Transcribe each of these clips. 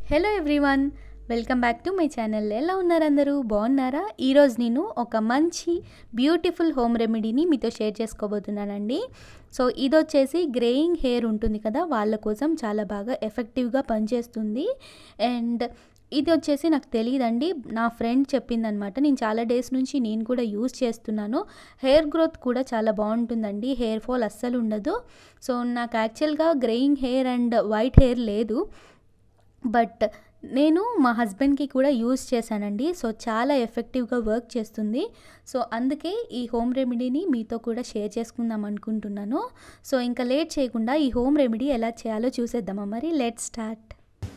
hello everyone welcome back to my channel ఎలా ఉన్నారు అందరూ బాగున్నారా ఈరోజు నేను ఒక మంచి బ్యూటిఫుల్ హోమ్ రెమెడీని మీతో షేర్ చేసుకోబోతున్నానండి సో ఇది వచ్చేసి గ్రేయింగ్ హెయిర్ ఉంటుంది కదా వాళ్ళ కోసం చాలా బాగా ఎఫెక్టివ్గా పనిచేస్తుంది అండ్ ఇది వచ్చేసి నాకు తెలియదండి నా ఫ్రెండ్ చెప్పిందనమాట నేను చాలా డేస్ నుంచి నేను కూడా యూస్ చేస్తున్నాను హెయిర్ గ్రోత్ కూడా చాలా బాగుంటుందండి హెయిర్ ఫాల్ అస్సలు ఉండదు సో నాకు యాక్చువల్గా greying hair and white hair లేదు బట్ నేను మా హస్బెండ్కి కూడా యూస్ చేశానండి సో చాలా ఎఫెక్టివ్గా వర్క్ చేస్తుంది సో అందుకే ఈ హోమ్ రెమెడీని మీతో కూడా షేర్ చేసుకుందాం అనుకుంటున్నాను సో ఇంకా లేట్ చేయకుండా ఈ హోమ్ రెమెడీ ఎలా చేయాలో చూసేద్దామా మరి లెట్ స్టార్ట్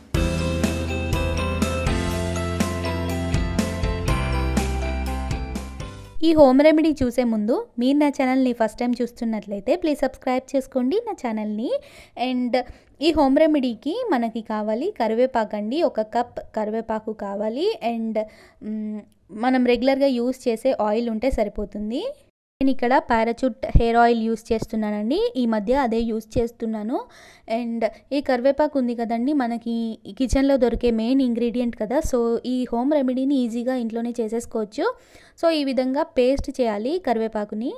ఈ హోమ్ రెమెడీ చూసే ముందు మీరు నా ఛానల్ని ఫస్ట్ టైం చూస్తున్నట్లయితే ప్లీజ్ సబ్స్క్రైబ్ చేసుకోండి నా ఛానల్ని అండ్ ఈ హోమ్ రెమెడీకి మనకి కావాలి కరివేపాకు అండి ఒక కప్ కరివేపాకు కావాలి అండ్ మనం రెగ్యులర్గా యూస్ చేసే ఆయిల్ ఉంటే సరిపోతుంది నేను ఇక్కడ పారాచూట్ హెయిర్ ఆయిల్ యూస్ చేస్తున్నానండి ఈ మధ్య అదే యూస్ చేస్తున్నాను అండ్ ఈ కరివేపాకు ఉంది కదండి మనకి కిచెన్లో దొరికే మెయిన్ ఇంగ్రీడియంట్ కదా సో ఈ హోమ్ రెమెడీని ఈజీగా ఇంట్లోనే చేసేసుకోవచ్చు సో ఈ విధంగా పేస్ట్ చేయాలి కరివేపాకుని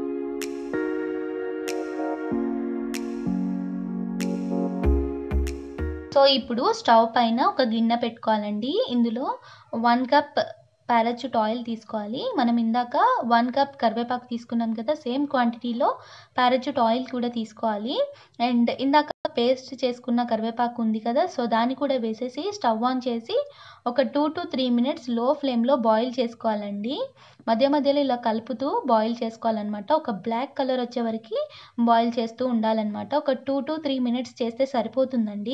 సో ఇప్పుడు స్టవ్ పైన ఒక గిన్నె పెట్టుకోవాలండి ఇందులో వన్ కప్ పారాచూట్ ఆయిల్ తీసుకోవాలి మనం ఇందాక వన్ కప్ కరివేపాకు తీసుకున్నాం కదా సేమ్ క్వాంటిటీలో పారాచూట్ ఆయిల్ కూడా తీసుకోవాలి అండ్ ఇందాక పేస్ట్ చేసుకున్న కరివేపాకు ఉంది కదా సో దాన్ని కూడా వేసేసి స్టవ్ ఆన్ చేసి ఒక టూ టు త్రీ మినిట్స్ లో ఫ్లేమ్లో బాయిల్ చేసుకోవాలండి మధ్య మధ్యలో ఇలా కలుపుతూ బాయిల్ చేసుకోవాలన్నమాట ఒక బ్లాక్ కలర్ వచ్చే వరకు బాయిల్ చేస్తూ ఉండాలన్నమాట ఒక టూ టు త్రీ మినిట్స్ చేస్తే సరిపోతుందండి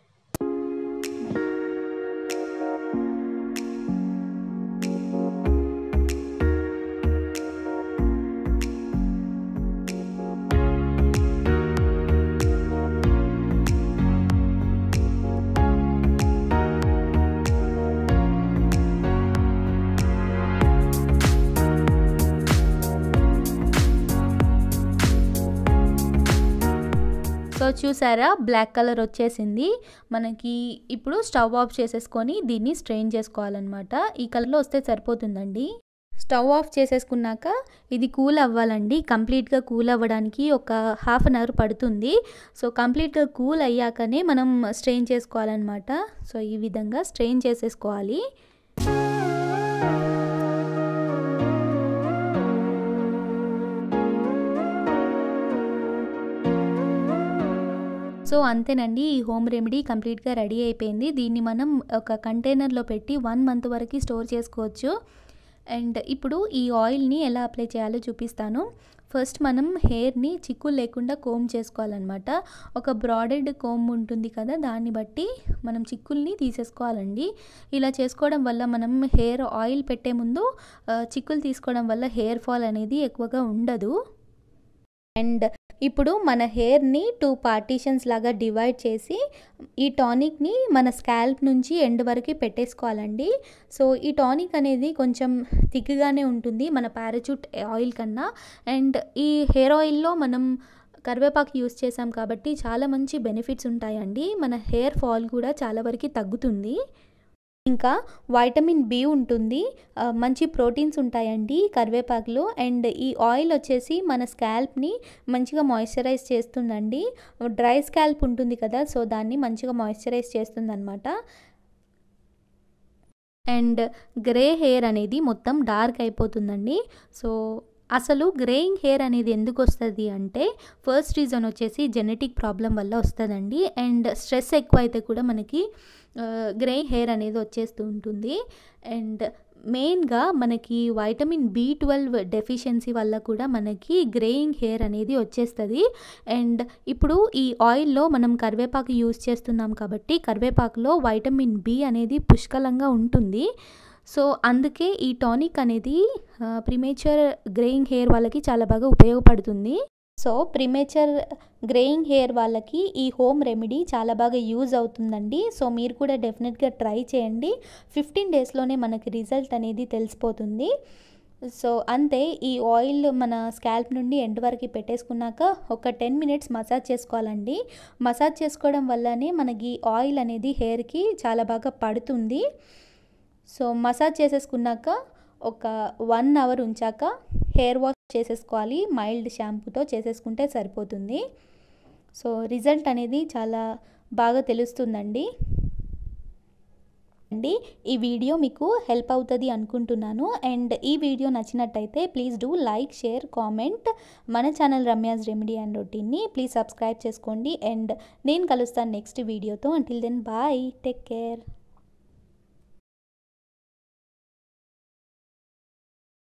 సో చూసారా బ్లాక్ కలర్ వచ్చేసింది మనకి ఇప్పుడు స్టవ్ ఆఫ్ చేసేసుకొని దీన్ని స్ట్రెయిన్ చేసుకోవాలన్నమాట ఈ కలర్లో వస్తే సరిపోతుందండి స్టవ్ ఆఫ్ చేసేసుకున్నాక ఇది కూల్ అవ్వాలండి కంప్లీట్గా కూల్ అవ్వడానికి ఒక హాఫ్ అన్ అవర్ పడుతుంది సో కంప్లీట్గా కూల్ అయ్యాకనే మనం స్ట్రెయిన్ చేసుకోవాలన్నమాట సో ఈ విధంగా స్ట్రెయిన్ చేసేసుకోవాలి సో అంతేనండి ఈ హోమ్ రెమెడీ కంప్లీట్గా రెడీ అయిపోయింది దీన్ని మనం ఒక కంటైనర్లో పెట్టి వన్ మంత్ వరకు స్టోర్ చేసుకోవచ్చు అండ్ ఇప్పుడు ఈ ఆయిల్ని ఎలా అప్లై చేయాలో చూపిస్తాను ఫస్ట్ మనం హెయిర్ని చిక్కులు లేకుండా కోమ్ చేసుకోవాలన్నమాట ఒక బ్రాడెడ్ కోమ్ ఉంటుంది కదా దాన్ని బట్టి మనం చిక్కుల్ని తీసేసుకోవాలండి ఇలా చేసుకోవడం వల్ల మనం హెయిర్ ఆయిల్ పెట్టే ముందు చిక్కులు తీసుకోవడం వల్ల హెయిర్ ఫాల్ అనేది ఎక్కువగా ఉండదు అండ్ ఇప్పుడు మన హెయిర్ని టూ పార్టీషన్స్ లాగా డివైడ్ చేసి ఈ టానిక్ని మన స్కాల్ప్ నుంచి ఎండ్ వరకు పెట్టేసుకోవాలండి సో ఈ టానిక్ అనేది కొంచెం థిక్గానే ఉంటుంది మన పారాచూట్ ఆయిల్ కన్నా అండ్ ఈ హెయిర్ ఆయిల్లో మనం కరివేపాకు యూస్ చేసాం కాబట్టి చాలా మంచి బెనిఫిట్స్ ఉంటాయండి మన హెయిర్ ఫాల్ కూడా చాలా వరకు తగ్గుతుంది ఇంకా వైటమిన్ బి ఉంటుంది మంచి ప్రోటీన్స్ ఉంటాయండి కరివేపాకులో అండ్ ఈ ఆయిల్ వచ్చేసి మన స్కాల్ప్ని మంచిగా మాయిశ్చరైజ్ చేస్తుందండి డ్రై స్కాల్ప్ ఉంటుంది కదా సో దాన్ని మంచిగా మాయిశ్చరైజ్ చేస్తుందన్నమాట అండ్ గ్రే హెయిర్ అనేది మొత్తం డార్క్ అయిపోతుందండి సో అసలు గ్రేయింగ్ హెయిర్ అనేది ఎందుకు వస్తుంది అంటే ఫస్ట్ రీజన్ వచ్చేసి జెనెటిక్ ప్రాబ్లం వల్ల వస్తుందండి అండ్ స్ట్రెస్ ఎక్కువ అయితే కూడా మనకి గ్రే హెయిర్ అనేది వచ్చేస్తూ ఉంటుంది అండ్ మెయిన్గా మనకి వైటమిన్ బి ట్వెల్వ్ డెఫిషియన్సీ వల్ల కూడా మనకి గ్రేయింగ్ హెయిర్ అనేది వచ్చేస్తుంది అండ్ ఇప్పుడు ఈ ఆయిల్లో మనం కరివేపాకు యూస్ చేస్తున్నాం కాబట్టి కరివేపాకులో వైటమిన్ బి అనేది పుష్కలంగా ఉంటుంది సో అందుకే ఈ టానిక్ అనేది ప్రిమేచర్ గ్రేయింగ్ హెయిర్ వాళ్ళకి చాలా బాగా ఉపయోగపడుతుంది సో ప్రిమేచర్ గ్రేయింగ్ హెయిర్ వాళ్ళకి ఈ హోమ్ రెమెడీ చాలా బాగా యూజ్ అవుతుందండి సో మీరు కూడా డెఫినెట్గా ట్రై చేయండి ఫిఫ్టీన్ డేస్లోనే మనకి రిజల్ట్ అనేది తెలిసిపోతుంది సో అంతే ఈ ఆయిల్ మన స్కాల్ప్ నుండి ఎండ్ వరకు పెట్టేసుకున్నాక ఒక టెన్ మినిట్స్ మసాజ్ చేసుకోవాలండి మసాజ్ చేసుకోవడం వల్లనే మనకి ఆయిల్ అనేది హెయిర్కి చాలా బాగా పడుతుంది సో మసాజ్ చేసేసుకున్నాక ఒక వన్ అవర్ ఉంచాక హెయిర్ వాష్ చేసేసుకోవాలి మైల్డ్ షాంపూతో చేసేసుకుంటే సరిపోతుంది సో రిజల్ట్ అనేది చాలా బాగా తెలుస్తుందండి అండి ఈ వీడియో మీకు హెల్ప్ అవుతుంది అనుకుంటున్నాను అండ్ ఈ వీడియో నచ్చినట్టయితే please do like share comment మన ఛానల్ రమ్యాస్ రెమెడీ అండ్ రొటీన్ని ప్లీజ్ సబ్స్క్రైబ్ చేసుకోండి అండ్ నేను కలుస్తాను నెక్స్ట్ వీడియోతో until then bye take care